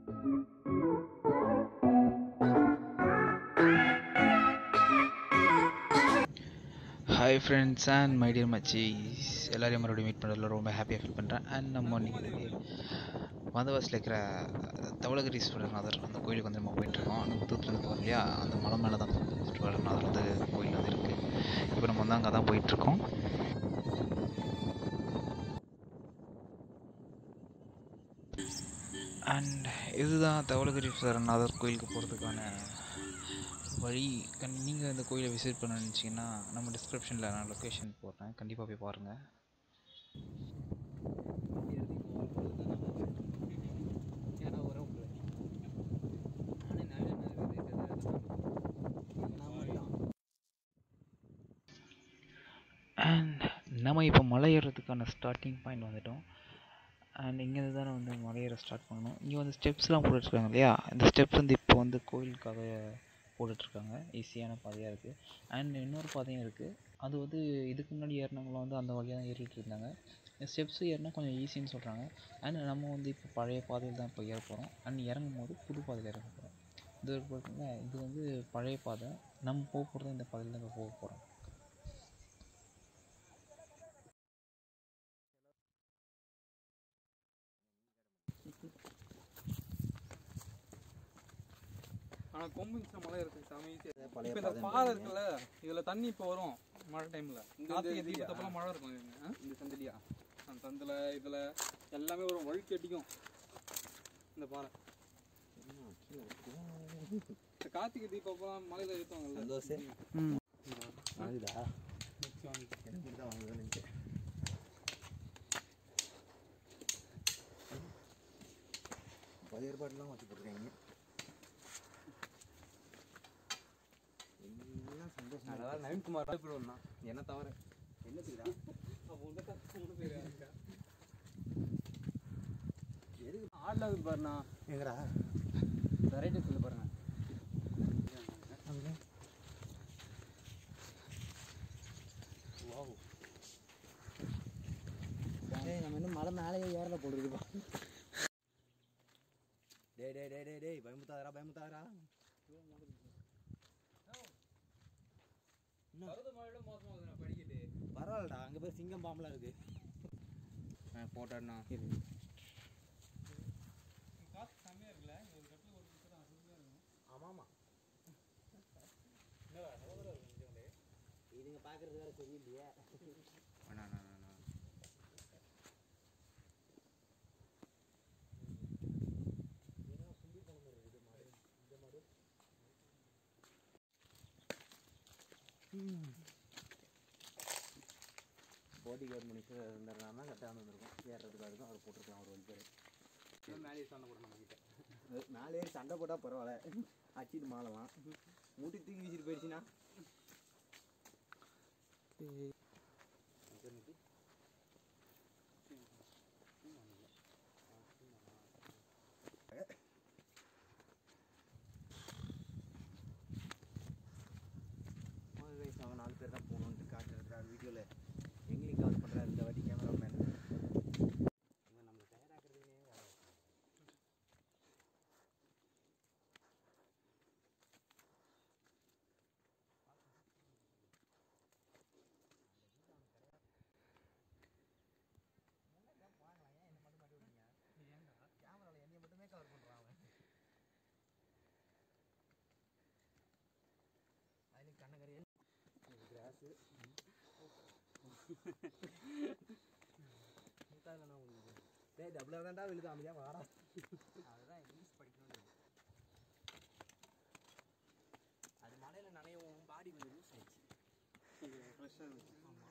Hi friends and my dear மச்சீஸ் எல்லாரையும் மறுபடியும் மீட் பண்ணுறதுல ரொம்ப ஹாப்பியாக ஃபீல் பண்ணுறேன் அண்ட் நம்ம இன்னைக்கு வந்தவாசில் இருக்கிற தவளகிரீஸ்வரநாதர் அந்த கோயிலுக்கு வந்து நம்ம போயிட்டுருக்கோம் அந்த முத்தூத்துலேருந்து போகிறோம் இல்லையா அந்த மலை மேலே தான் தவளகிரீஸ்வரநாதர் வந்து கோயில் வந்து இருக்குது இப்போ நம்ம வந்து அங்கே தான் போயிட்டுருக்கோம் அண்ட் இதுதான் தவளகிரீஸ்வரநாதர் கோயிலுக்கு போகிறதுக்கான வழி கண் நீங்கள் இந்த கோயிலை விசிட் பண்ண நினச்சிங்கன்னா நம்ம டிஸ்கிரிப்ஷனில் நான் லொக்கேஷன் போடுறேன் கண்டிப்பாக போய் பாருங்கள் அண்ட் நம்ம இப்போ மலை ஏறுறதுக்கான ஸ்டார்டிங் பாயிண்ட் வந்துட்டோம் அண்ட் இங்கேருந்து தானே வந்து மலை ஏற ஸ்டார்ட் பண்ணணும் இங்கே வந்து ஸ்டெப்ஸ்லாம் போட்டுட்ருக்காங்க இல்லையா இந்த ஸ்டெப்ஸ் வந்து இப்போ வந்து கோயிலுக்காக போட்டுட்ருக்காங்க ஈஸியான பாதையாக இருக்குது அண்ட் இன்னொரு பாதையும் இருக்குது அது வந்து இதுக்கு முன்னாடி ஏறினவங்களாம் வந்து அந்த வழியாக தான் ஏறிட்டு இருந்தாங்க இந்த ஸ்டெப்ஸ் ஏறினா கொஞ்சம் ஈஸின்னு சொல்கிறாங்க அண்ட் நம்ம வந்து இப்போ பழைய பாதையில் தான் இப்போ ஏற போகிறோம் அண்ட் இறங்கும் போது புது பாதையில் இறங்க போகிறோம் இது இருக்குல்ல இது வந்து பழைய பாதை நம்ம போக போகிறது இந்த பாதையில் தான் இப்போ போக போகிறோம் ஆனா கொம்பு இருந்துச்சுன்னா மழை இருக்கு செம ஈஸியா பழைய இப்ப இந்த பாதை பாறை இருக்குல்ல இதுல தண்ணி இப்ப வரும் மழை டைம்ல இந்த கார்த்திகை இதுலயா? தீபத்தப்பெல்லாம் மழை இருக்கும் இங்க, ஆ? இந்த சந்திலியா அந்த சந்தில இதுல எல்லாமே வரும் வழுக்கி அடிக்கும் இந்த பாறை இந்த கார்த்திகை தீபப்பெல்லாம் மலையில ஏத்துவாங்கல்ல சந்தோஷ். ம். அதுதா மிக்ஸி வாங்கி. எனக்கு மட்டும் தான் வாங்குவேன் நினைச்சேன் பழைய ஏற்பாடுலாம் வச்சு போட்டுருக்காங்க எல்லாம் சந்தோஷம் அதாவது நவீன்குமார் ராஜபுரம் என்ன தவிர என்னத்துக்குடா அப்போ உங்க தான் மூணு பேர் இருக்கா எதுக்கு ஆடல இருக்கு பாருண்ணா எங்கடா வெரைட்டி சொல்லு பாருங்க வாவ் டேய் நம்ம இன்னும் மலை மேலேயே ஏறல போடுறதுப்பா டேய் டேய் டேய் டேய் டேய் பயமுத்தாதரா பயமுத்தாதரா கருது மழையோட மோசமா இருக்குண்ணா படிக்கிட்டு பரவாயில்லடா அங்க போய் சிங்கம் பாம்பெலாம் இருக்கு போட்டாண்ணா ஆமா ஆமா இதுங்க பாக்குறது வேற சரியில்லையே பாடி கார்டு மனுஷன் இருந்தாருனா கரெக்டாக வந்திருக்கும் ஏறுறதுக்காக இருக்கும் அவர் போட்டிருக்கலாம் ஒரு வழி பேர் மேலே சண்டை போடணும் கிட்ட நாலு ஏறி சண்டை போட்டால் பரவாயில்ல அச்சிட்டு மாறலாம் மூட்டி தூக்கி வீசிட்டு போயிடுச்சுன்னா அவன் நாலு பேர் தான் போகணுன்ட்டு காட்டுறாரு வீடியோவில் எங்களையும் கவர் பண்ணுறாரு இந்த வாட்டி கேமராமேன் இவன் நம்ம தயாராகிறதுனே வேலை கேமராவில் என்னைய மட்டுமே கவர் பண்ணுறான் அவன் அதுலேயும் கண்ணகரையே கிராஸு மூத்தாதுலண்ணா உங்களுக்கு டேய் டபுளாக தான்டா விழுது அமைதியாக வாடா அதுதான் இங்கிலீஷ் படிக்கணும் அது மழையில் நனையும் பாடி கொஞ்சம் லூஸ் ஆயிடுச்சு ஃப்ரெஷ்ஷாக இருந்துச்சு ஆமாம்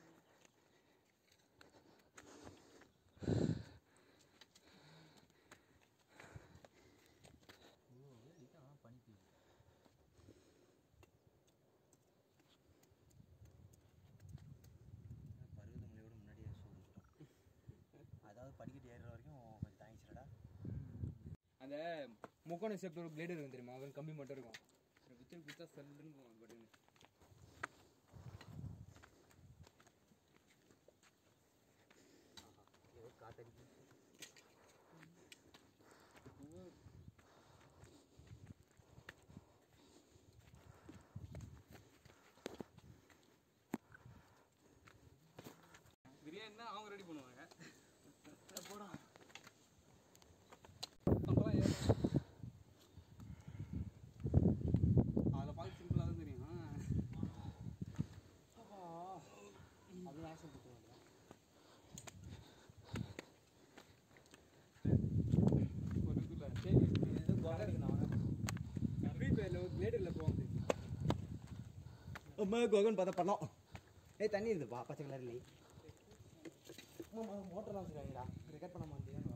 பருவதமலையோட முன்னாடியே சூழ்ந்துட்டோம் அதாவது படிக்கட்டு ஏறுற வரைக்கும் கொஞ்சம் தாங்கிச்சிடா அந்த முக்கோண ஷேப்ல ஒரு பிளேடு இருக்கும் தெரியுமா அவன் கம்பி மட்டும் இருக்கும் குச்சி குச்சா சல்லுன்னு போவான் பட்டுன்னு ஏதோ காத்தடிக்கு அப்பெல்லாம் ஏறும். அதில் பார்க்க சிம்பிளாக தான் தெரியும் அப்பா. அது ஆக்ஷன் போட்டுருவாங்க ஒரு இதுல சரி இது குகை இருக்குண்ணா ஃப்ரீ ஃபயரில் ஒரு கிளேடரில் போவாங்க தெரியுமா? அம்மா கோகன் பார்த்தா பண்ணோம் ஏய் தண்ணி இருக்குப்பா பச்சை கலர்ல மோட்டர்லாம் வச்சுருக்காங்கடா ரெக்கார்ட் பண்ண மாட்டேன்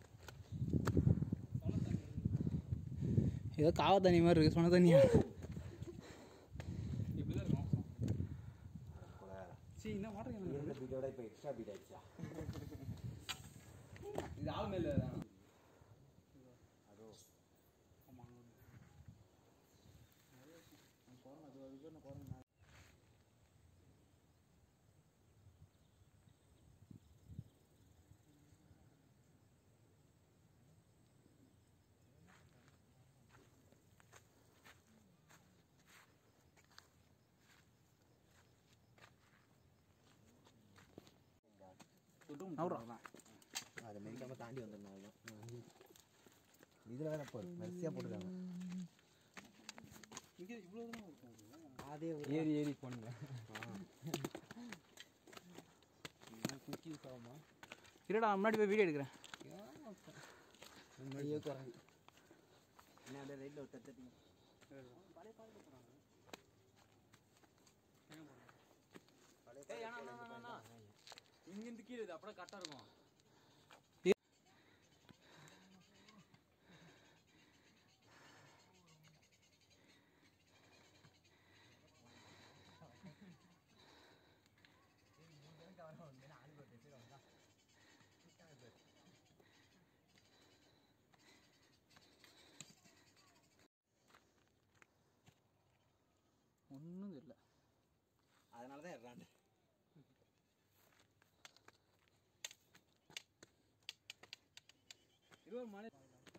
ஏதோ காவ தண்ணி மாதிரி இருக்கு சொன்ன தண்ணியா இப்படிதான் இருக்கும் சரி என்ன வாட்டர் இருந்த பீட்டோட இப்போ எக்ஸ்ட்ரா பீட் ஆயிடுச்சா இது ஆள் மேல தான் அதோ அதை மெரிக்காம தாண்டி வந்துடணும் அதுதான் இதில் வேற இப்போ மெர்சியாக போட்டுருக்காங்க இங்கே இவ்வளோ தூரம் இருக்கும் அதே ஏறி ஏறி போனீங்க குக்கி சாமா இருடா முன்னாடி போய் வீடியோ எடுக்கிறேன் ஐயோ குரங்கு என்ன அப்படியே ரைட்டில் ஒரு தட்டி இங்கிருந்து கீழே இது அப்படியே கரெக்டாக இருக்கும் ஒன்றும் தெரியல அதனால தான் இறாண்டு இது ஒரு மலை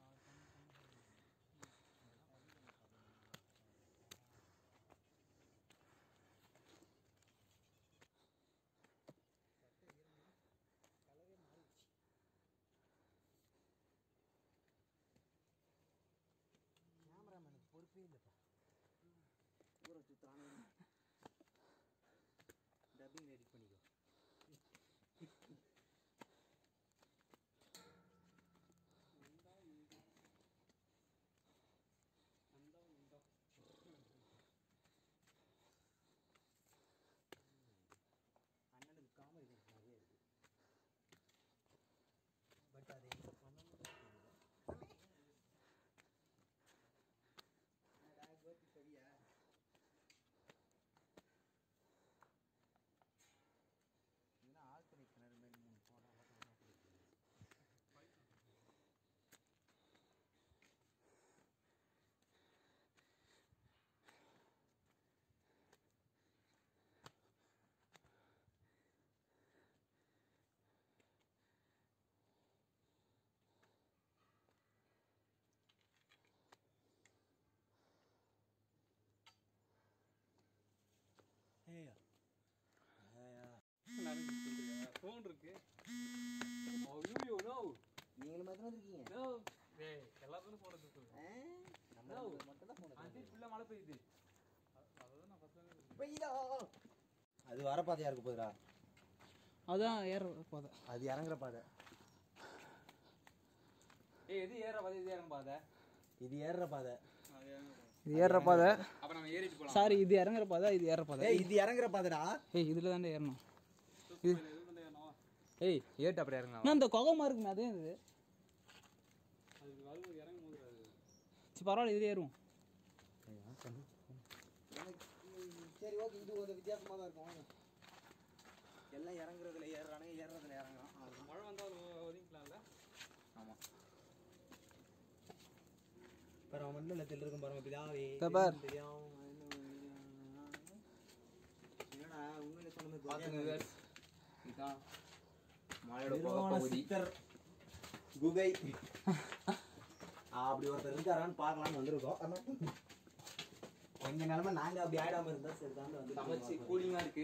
கேமராமேனுக்கு பொறுப்பே இல்லைப்பா ஊரை சுற்றுறானே டப்பிங் எடிட் பண்ணிக்கோ அண்ணனுக்கு காமெடி நிறைய இருக்கு பட் அது எங்க பண்ணணும்னு தெரியல சரியா இதெல்லாம் ஆழ்துறை கிணறு மாதிரி மூணு போனால் ஏயா ஏயா ஃபோன் இருக்கு ஐயோ நோ நீங்களும் மாதிரி இருக்கீங்க நோ ஏய் எல்லாத்துக்கும் ஃபோன் இருக்கு நம்ம மட்டும் தான் போனது அஞ்சு ஃபுல்லாக மழை பெய்யுது அதான் நான் ஃபஸ்ட் பெய்தா அது வர பாதையா இருக்கு போதுடா அதான் ஏற பாதை அது இறங்குற பாதை ஏய் எது ஏற பாதை இது இறங்க பாதை இது ஏறுற பாதை இது ஏறுற பாதை அப்ப நம்ம ஏறிட்டு போலாம் சாரி இது இறங்குற பாதை இது ஏற பாதை ஏய் இது இறங்குற பாதைடா ஏய் இதுல தானே ஏறணும் இது ஏய் ஏட்டு அப்படி இறங்கலாம் நான் இந்த கொகமா இருக்குமே அதே இது சரி பரவாயில்ல இதுல ஏறுவோம் சரி ஓகே இது ஒரு வித்தியாசமா தான் இருக்கும் வாங்க. எல்லாம் இறங்குறதுல ஏறுறானுங்க ஏறுறதுல இறங்குறான் அது மழை வந்தா ஒதுங்கிக்கலாம்ல ஆமா பாரு அவன் மண்ணில் தெல்லு இருக்கும் பாருங்க பிதாவே இதோ பார். தெரியாம என்னடா உண்மையில சொன்ன பாத்துங்க மாதிரி guys. இதான் மழையோட நிர்வாண பகுதி சித்தர் குகை அப்படி ஒருத்தர் இருக்காரான்னு பார்க்கலாம்னு வந்திருக்கோம் ஆனா எங்க நிலைமை நாங்க அப்படி ஆயிடாம இருந்தா சரி தான் சமைச்சு வந்து கூலிங்கா இருக்கு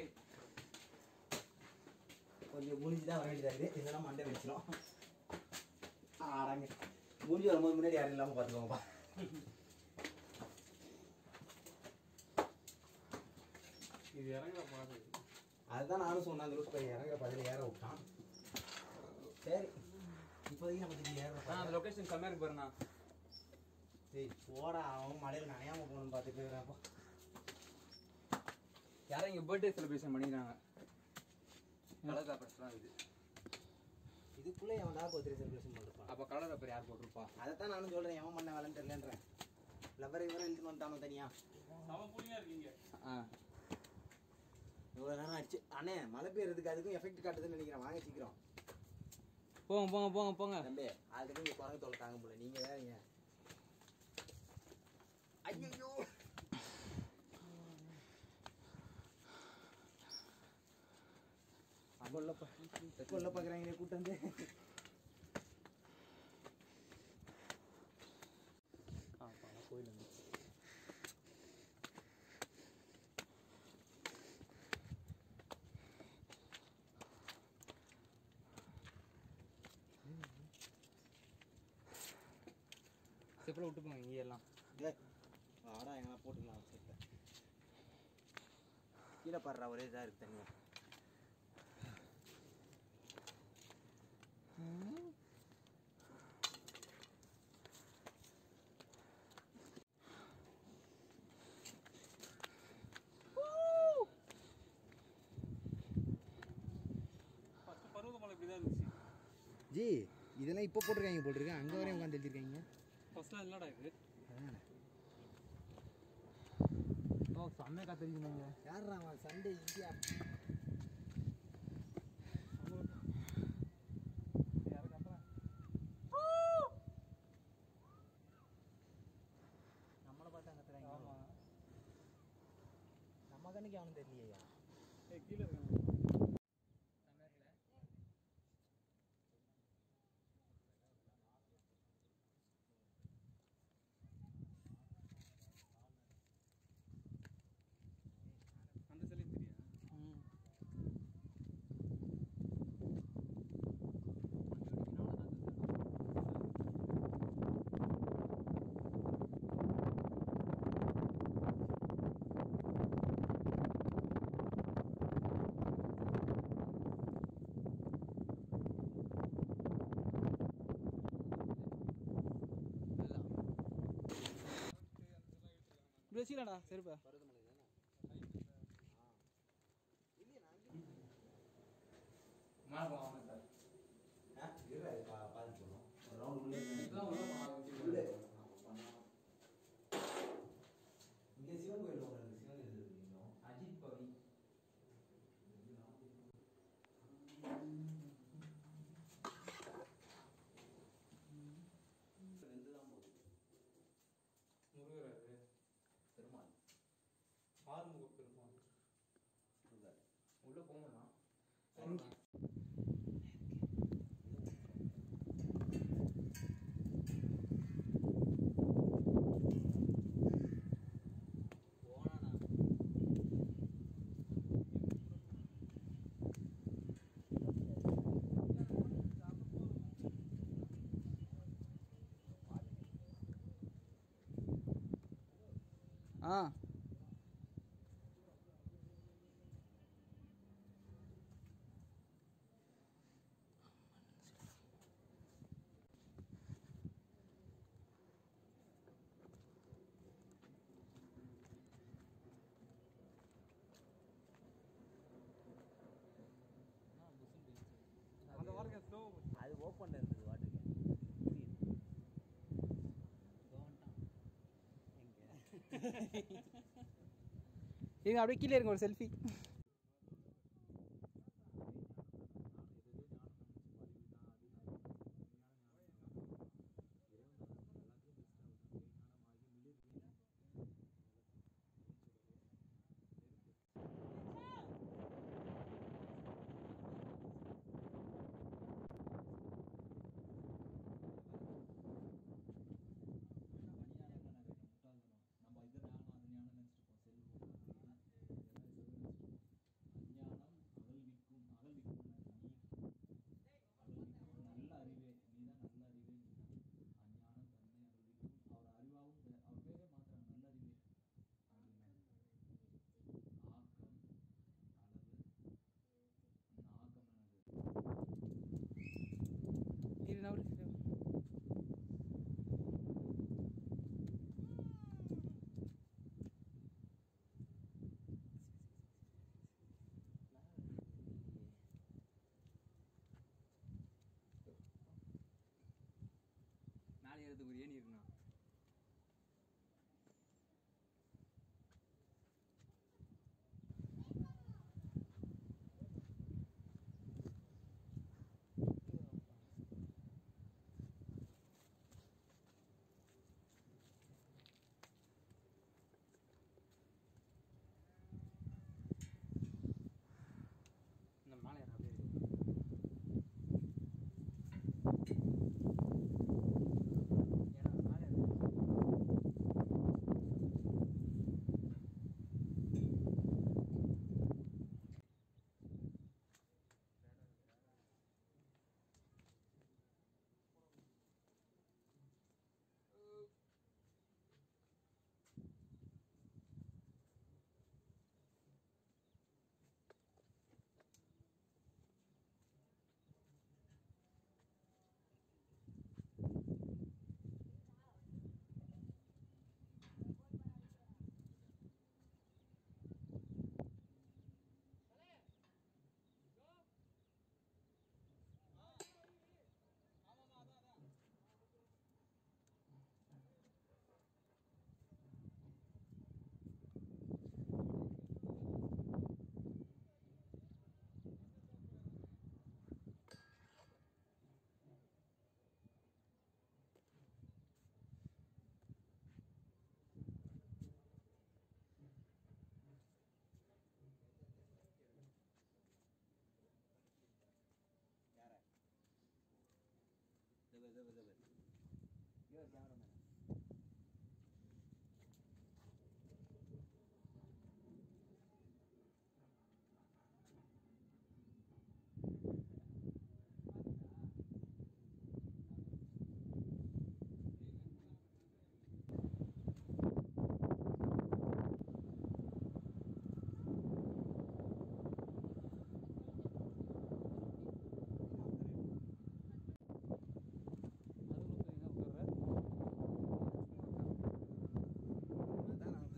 கொஞ்சம் குனிஞ்சு தான் வர வேண்டியதா இருக்குது இதெல்லாம் மண்டை வச்சிடும் ஆடாங்க முடிஞ்சு வரும்போது முன்னாடி யாரும் இல்லாமல் பார்த்துக்கோங்கப்பா இது இறங்குற பாடு அதுதான் நானும் சொன்னேன் அந்த லூஸ் பையன் இறங்குற பதில் ஏற விட்டான் சரி இப்போதைக்கு நம்ம திருப்பி ஏற ஆ அந்த லொகேஷன் செம்மையா இருக்கு பாருண்ணா சரி போடா அவன் மலையில் நனையாம போகணும்னு பார்த்துட்டு இருக்கிறாப்பா யாரும் இங்க பர்த்டே செலிப்ரேஷன் பண்ணிக்கிறாங்க கலர் பேப்பர்ஸ்லாம் இது இதுக்குள்ளே எவன் தான் பர்த்டே செலிப்ரேஷன் பண்ணிருப்பான் அப்போ கலர் பேப்பர் யார் போட்டிருப்பா அதைத்தான் நானும் சொல்கிறேன் எவன் பண்ண வேலைன்னு தெரியலன்றேன் லவ்வரை இவரை இழுத்து வந்துட்டானோ தனியா ஆ இவ்வளோ நேரம் ஆச்சு அண்ணே மழை பெய்யறதுக்கு அதுக்கும் எஃபெக்ட் காட்டுதுன்னு நினைக்கிறேன் வாங்க சீக்கிரம் போங்க போங்க போங்க போங்க தம்பி அதுக்கு இங்கே குரங்கு தொலை தாங்க முடியல நீங்கள் வேறீங்க ஐயோ கொல்ல கொல்ல பார்க்குறாங்களே கூட்டம் வந்து கோயில் வந்து செப்பில் விட்டு போங்க இங்கே எல்லாம் டேய், வாடா எங்கன்னா போட்டுக்கலாம் செட்டை கீழே பாடுறா ஒரே இதாக இருக்கு தனியாக பருவமலை இப்படி தான் இருந்துச்சு ஜி இதெல்லாம் இப்போ போட்டிருக்காங்க போட்டிருக்கேன் அங்கே வரையும் உட்காந்து எழுதிருக்காங்க ஃபர்ஸ்ட்லாம் இல்லடா இது அதானே ஓ செம்மையாக காத்திருக்கீங்க யாரா அவன் சண்டே இந்தியா நம்மளை பார்த்தா கத்துறாங்க நம்ம கண்ணுக்கு அவனும் தெரியலையா கீழே இருக்காங்க அந்த சிலை தெரியா இப்படி வச்சுக்கலாம்டா சரிப்பா இங்கே சிவன் கோயில் ஒன்று இருக்கு சிவன் கோயில் இருக்கு அஜித் பவி முருகர் அது பெருமாள் ஆறுமுக பெருமாள் முருகர். உள்ள போகணுமா ஆ அந்த வாரங்க ஸ்லோ அது ஓப்பன்ல இருந்தது வாட்டுக்கு இருங்க அப்படியே கீழே இருங்க ஒரு செல்ஃபி நம்ம இது ஞானம் அது ஞானம் நினச்சிருப்போம் செல்வம் ஏறதுக்கு ஒரு ஏணி இருக்குண்ணா இந்த மேலே ஏற அப்படியே இருக்கு. ஏன்னா மேலே இருக்கு. யார ஜபர் ஜபர் ஜபர் யுவர் கேமராமேன் அதான் நான்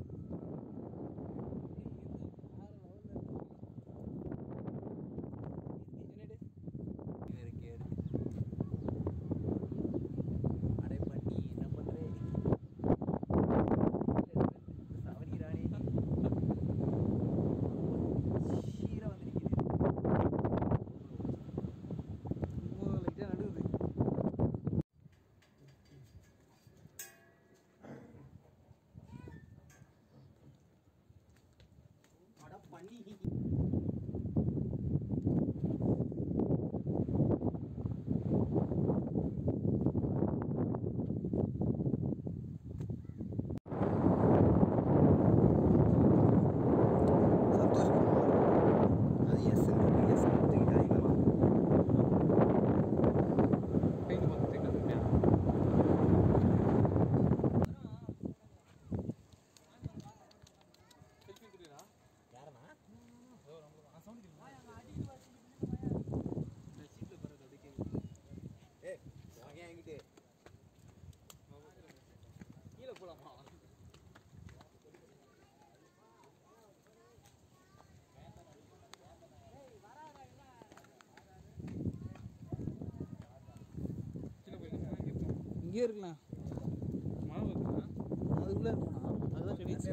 என்னடி இருக்கு அடை பண்ணி என்ன பண்றே சவனிராணி சீரா வந்து நிக்குது லைட்டாக நடுவுது அட பண்ணி சந்தோஷ் அது எஸ் எஸ் தூக்கிட்டாங்களா பெயிண்ட் பார்த்துட்டு இருக்காங்க செல்ஃபி எடுத்துட்டா யாரண்ணா ஏதோ ரொம்ப நான் சவுண்ட் கேட்குது இந்த சீட்டில் போகிறது அப்படியே கேட்குது ஏ வாங்க என்கிட்ட கீழே போகலாமா கீழே போயிருந்தா இங்கே போகணும் இங்கே இருக்கலாம் மழை வருதுண்ணா அதுக்குள்ளே இருக்கணும் அதுதான் சொல்லிடுச்சு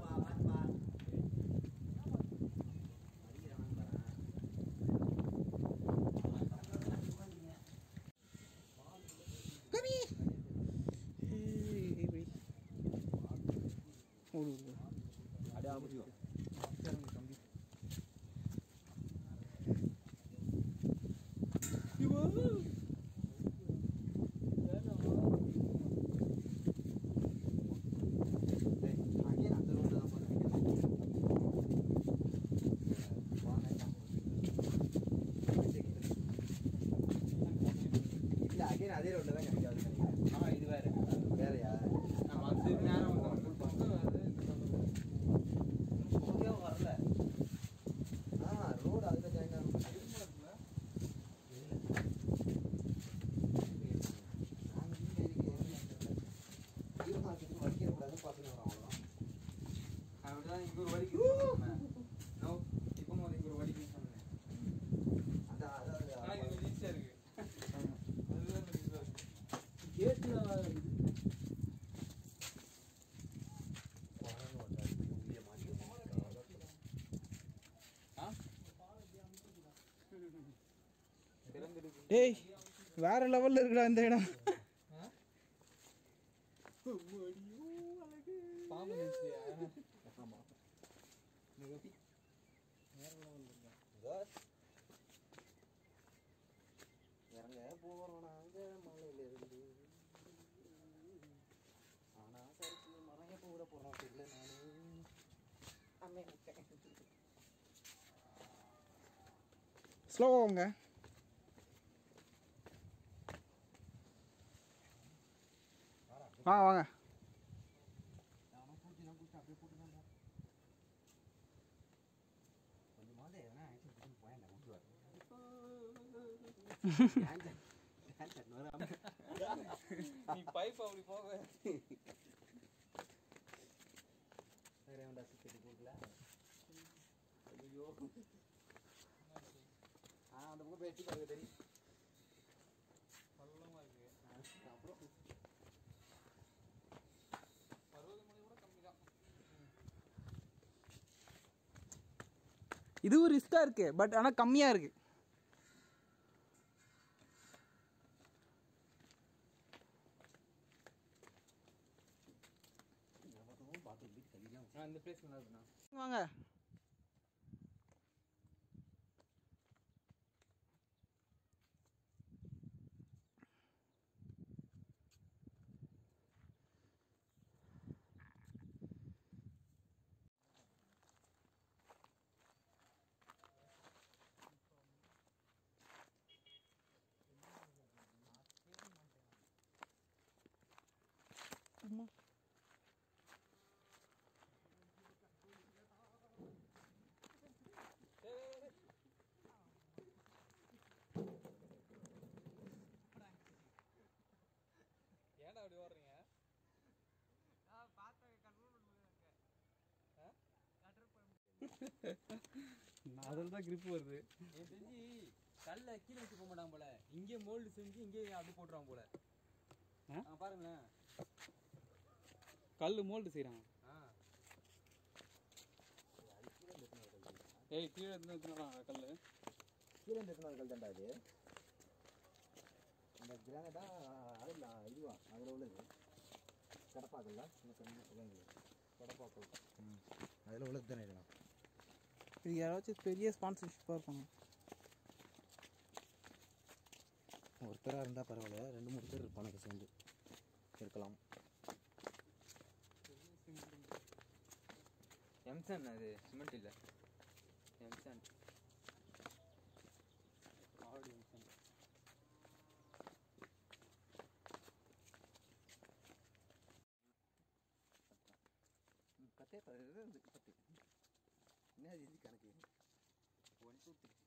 ஓடு ஓடு அடையா முடியும் தம்பி ஏய், அங்கேயே அந்த ரோடு தான் போகிறேன் இல்லை அகைன் அதே ரோட்டில் தான் கிடைக்காதுன்னு நினைக்கிறேன் ஆ இது வேறு வேறையா நம்ம அது நேரம் வந்து ஃபுல் பக்கம் அது இந்த பக்கம். ஏய் வேற லெவல்ல இருக்குடா இந்த இடம் பாம்பு நினைச்சியா இறங்க போகிறோம் நாங்கள் மலையிலிருந்து ஆனால் சரிச்சு மரம் எப்போ விட போகிறோம் தெரியல நான் அம்மே ஸ்லோவாங்க வாங்க வாங்க அவனும் பூச்சி நான் பூச்சி அப்படியே போட்டு தான் கொஞ்சமாவது எதனா ஆக்ஷன் பண்ணி போயேன் விட்டுருவார் நீ பைப் அப்படி போக வேற எவன்டா சுத்திட்டு கொடுக்கல ஐயோ ஆ அந்த பக்கம் போய் எட்டி பாருங்க தெரியும் பள்ளமா இருக்கு ஆ, அப்புறம் பருவதமலை கூட கம்மி தான் இதுவும் ரிஸ்கா இருக்கு பட் ஆனா கம்மியா இருக்கு பார்த்து வீட்டு கல்யாணம் நான் இந்த பிளேஸ் நல்லா இருக்குண்ணா வாங்க ஏன்டா அப்படி ஓடுறீங்க அதில் தான் grip வருது எனக்கு தெரிஞ்சு கல்ல கீழே வச்சு போக மாட்டாங்க போல இங்கே மோல்டு செஞ்சு இங்கே அப்படி போட்டுருவாங்க போல ஆ? ஆ பாருங்களேன் கல் மோல்டு செய்கிறாங்க ஆ ஏய் கீழே எடுத்துனா கல் கீழே இருந்து எத்தனை கல் தாண்டா இது இந்த கிரானைடா அதில் இதுவா அதில் உள்ளது கடப்பாக்கல்ல இந்த கண்ணு சொல்லுங்க கடப்பாக்கல் ம் அதில் உள்ளது தானே இதெல்லாம் இது யாராச்சும் பெரிய ஸ்பான்சர்ஷிப்பாக இருப்பாங்க ஒருத்தராக இருந்தால் பரவாயில்ல ரெண்டு மூணு பேர் இருப்பானுங்க சேர்ந்து இருக்கலாம் எம்சன் அது சிமெண்ட் இல்லை எம்சன் ஆடி எம்சன் பத்தே பத்து பத்து என்ன இது கணக்கு one two three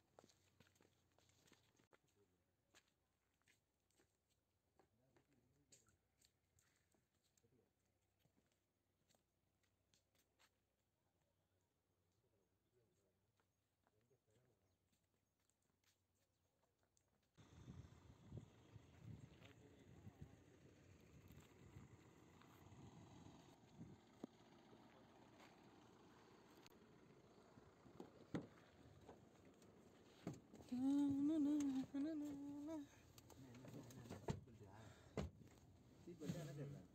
seat belt என்ன தெரியல